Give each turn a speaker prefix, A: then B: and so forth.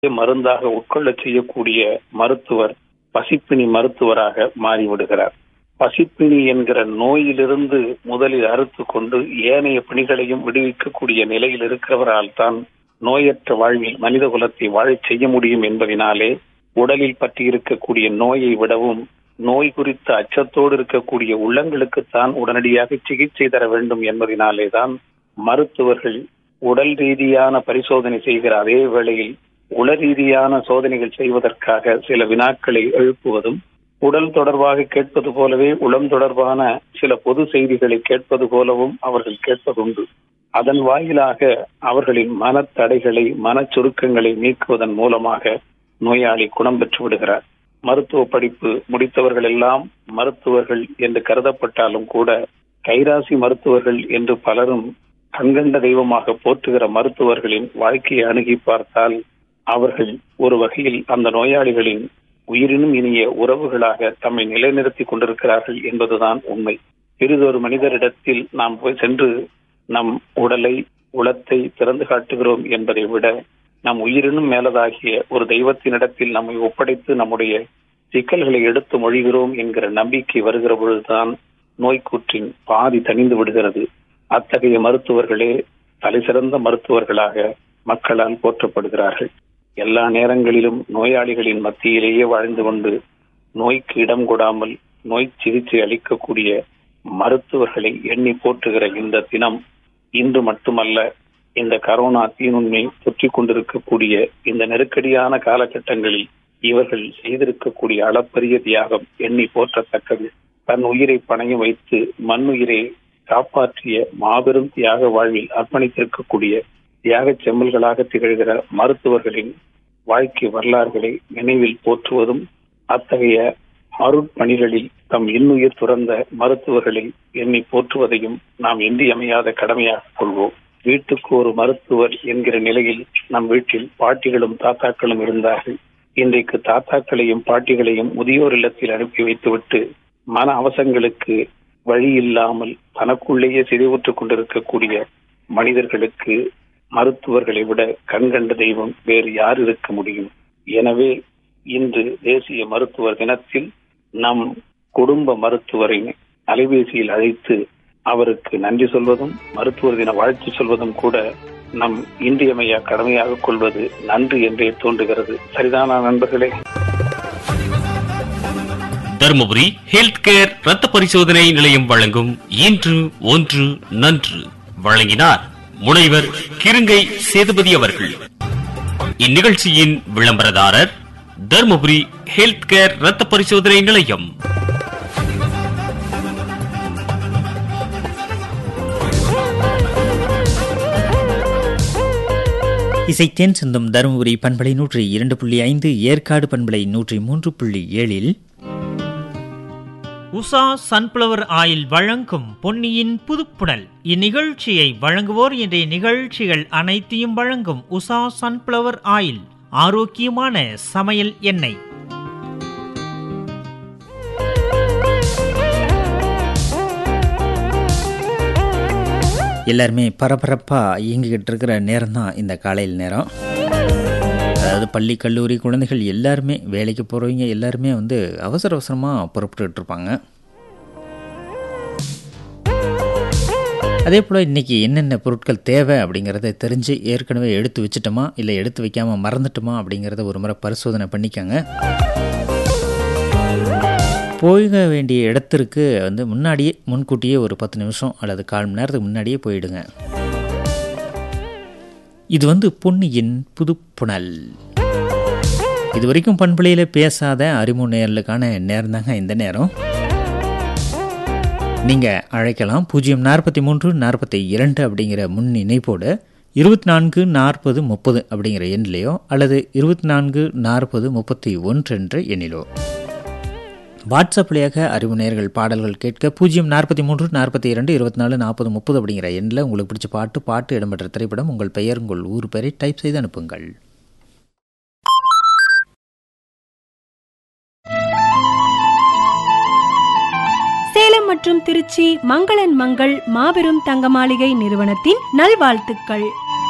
A: மருந்தாக உட்கொள்ளச் செய்யக்கூடிய மருத்துவர் பசிப்பினி மருத்துவராக மாறிவிடுகிறார் பசிப்பினி என்கிற நோயிலிருந்து முதலில் அறுத்து கொண்டு ஏனைய பிணிகளையும் விடுவிக்கக்கூடிய நிலையில் இருக்கிறவரால் தான் நோயற்ற வாழ்வில் மனித குலத்தை வாழச் செய்ய முடியும் என்பதனாலே உடலில் பற்றி இருக்கக்கூடிய நோயை விடவும் நோய் குறித்த அச்சத்தோடு இருக்கக்கூடிய உள்ளங்களுக்குத்தான் உடனடியாக சிகிச்சை தர வேண்டும் என்பதனாலே தான் மருத்துவர்கள் உடல் ரீதியான பரிசோதனை செய்கிற அதே வேளையில் உள ரீதியான சோதனைகள் செய்வதற்காக சில வினாக்களை எழுப்புவதும் உடல் தொடர்பாக கேட்பது போலவே உளம் தொடர்பான சில பொது செய்திகளை கேட்பது போலவும் அவர்கள் கேட்பதுண்டு அதன் வாயிலாக அவர்களின் மனத்தடைகளை மனச் சுருக்கங்களை நீக்குவதன் மூலமாக நோயாளி குணம் பெற்று விடுகிறார் மருத்துவ படிப்பு முடித்தவர்கள் எல்லாம் மருத்துவர்கள் என்று கருதப்பட்டாலும் கூட கைராசி மருத்துவர்கள் என்று பலரும் கண்கண்ட தெய்வமாக போற்றுகிற மருத்துவர்களின் வாழ்க்கையை அணுகி பார்த்தால் அவர்கள் ஒரு வகையில் அந்த நோயாளிகளின் உயிரினும் இனிய உறவுகளாக தம்மை நிலைநிறுத்திக் கொண்டிருக்கிறார்கள் என்பதுதான் உண்மை பிறிதொரு மனிதரிடத்தில் நாம் போய் சென்று நம் உடலை உளத்தை திறந்து காட்டுகிறோம் என்பதை விட நம் உயிரினும் மேலதாகிய ஒரு தெய்வத்தினிடத்தில் நம்மை ஒப்படைத்து நம்முடைய சிக்கல்களை எடுத்து மொழிகிறோம் என்கிற நம்பிக்கை வருகிற பொழுதுதான் நோய்க்கூற்றின் பாதி தணிந்து விடுகிறது அத்தகைய மருத்துவர்களே தலைசிறந்த மருத்துவர்களாக மக்களால் போற்றப்படுகிறார்கள் எல்லா நேரங்களிலும் நோயாளிகளின் மத்தியிலேயே வாழ்ந்து கொண்டு நோய்க்கு இடம் கொடாமல் நோய் சிகிச்சை அளிக்கக்கூடிய மருத்துவர்களை எண்ணி போற்றுகிற இந்த தினம் இன்று மட்டுமல்ல இந்த கரோனா தீநுண்மை தொற்றிக் கொண்டிருக்கக்கூடிய இந்த நெருக்கடியான காலகட்டங்களில் இவர்கள் செய்திருக்கக்கூடிய அளப்பரிய தியாகம் எண்ணி போற்றத்தக்கது தன் உயிரை பணையம் வைத்து மண்ணுயிரை காப்பாற்றிய மாபெரும் தியாக வாழ்வில் அர்ப்பணித்திருக்கக்கூடிய தியாக செம்மல்களாக திகழ்கிற மருத்துவர்களின் வாழ்க்கை வரலாறுகளை நினைவில் போற்றுவதும் அத்தகைய அருட்பணிகளில் தம் இன்னுயிர் துறந்த மருத்துவர்களை எண்ணி போற்றுவதையும் நாம் இன்றியமையாத கடமையாக கொள்வோம் வீட்டுக்கு ஒரு மருத்துவர் என்கிற நிலையில் நம் வீட்டில் பாட்டிகளும் தாத்தாக்களும் இருந்தார்கள் இன்றைக்கு தாத்தாக்களையும் பாட்டிகளையும் முதியோர் இல்லத்தில் அனுப்பி வைத்துவிட்டு மன அவசங்களுக்கு வழி இல்லாமல் தனக்குள்ளேயே சிதைவுற்றுக் கொண்டிருக்கக்கூடிய மனிதர்களுக்கு மருத்துவர்களை விட கண்கண்ட தெய்வம் வேறு யார் இருக்க முடியும் எனவே இன்று தேசிய மருத்துவர் தினத்தில் நம் குடும்ப மருத்துவரை அலைபேசியில் அழைத்து அவருக்கு நன்றி சொல்வதும் மருத்துவர் தின வாழ்த்து சொல்வதும் கூட நம் இன்றியமையா கடமையாக கொள்வது நன்று என்றே தோன்றுகிறது சரிதானா நண்பர்களே
B: தருமபுரி ஹெல்த் கேர் ரத்த பரிசோதனை நிலையம் வழங்கும் இன்று ஒன்று நன்று வழங்கினார் முனைவர் கிருங்கை சேதுபதி அவர்கள் இந்நிகழ்ச்சியின் விளம்பரதாரர் தருமபுரி ஹெல்த் கேர் ரத்த பரிசோதனை நிலையம்
C: இசைத்தேன் சிந்தும் தருமபுரி பண்பலை நூற்றி இரண்டு புள்ளி ஐந்து ஏற்காடு பண்பலை நூற்றி மூன்று புள்ளி ஏழில்
D: உஷா சன்ஃப்ளவர் ஆயில் வழங்கும் பொன்னியின் புதுப்புணல் இந்நிகழ்ச்சியை வழங்குவோர் இன்றைய நிகழ்ச்சிகள் அனைத்தையும் வழங்கும் உஷா சன்ஃப்ளவர் ஆயில் ஆரோக்கியமான சமையல் எண்ணெய்
C: எல்லாருமே பரபரப்பாக இயங்கிக்கிட்டு இருக்கிற நேரம் தான் இந்த காலையில் நேரம் அதாவது பள்ளி கல்லூரி குழந்தைகள் எல்லாருமே வேலைக்கு போகிறவங்க எல்லாருமே வந்து அவசர அவசரமாக புறப்பட்டுட்டு இருப்பாங்க அதே போல் இன்றைக்கி என்னென்ன பொருட்கள் தேவை அப்படிங்கிறத தெரிஞ்சு ஏற்கனவே எடுத்து வச்சுட்டோமா இல்லை எடுத்து வைக்காமல் மறந்துட்டோமா அப்படிங்கிறத ஒரு முறை பரிசோதனை பண்ணிக்கோங்க போக வேண்டிய இடத்திற்கு வந்து முன்னாடியே முன்கூட்டியே ஒரு பத்து நிமிஷம் அல்லது கால் மணி நேரத்துக்கு முன்னாடியே போயிடுங்க இது வந்து பொன்னியின் புதுப்புணல் இது வரைக்கும் பண்பலையில் பேசாத அறிமுக நேரலுக்கான நேரம் தாங்க இந்த நேரம் நீங்கள் அழைக்கலாம் பூஜ்ஜியம் நாற்பத்தி மூன்று நாற்பத்தி இரண்டு அப்படிங்கிற முன் இணைப்போடு இருபத்தி நான்கு நாற்பது முப்பது அப்படிங்கிற எண்ணிலையோ அல்லது இருபத்தி நான்கு நாற்பது முப்பத்தி ஒன்று என்ற எண்ணிலோ வாட்ஸ்அப் வழியாக அறிவு நேர்கள் பாடல்கள் கேட்க பூஜ்ஜியம் நாற்பத்தி மூன்று நாற்பத்தி இரண்டு இருபத்தி நாலு நாற்பது முப்பது அப்படிங்கிற எண்ணில் உங்களுக்கு பிடிச்ச பாட்டு பாட்டு இடம்பெற்ற திரைப்படம் உங்கள் பெயர் உங்கள் ஊர் பெயரை டைப் செய்து அனுப்புங்கள்
E: சேலம் மற்றும் திருச்சி மங்களன் மங்கள் மாபெரும் தங்க மாளிகை நிறுவனத்தின் நல்வாழ்த்துக்கள்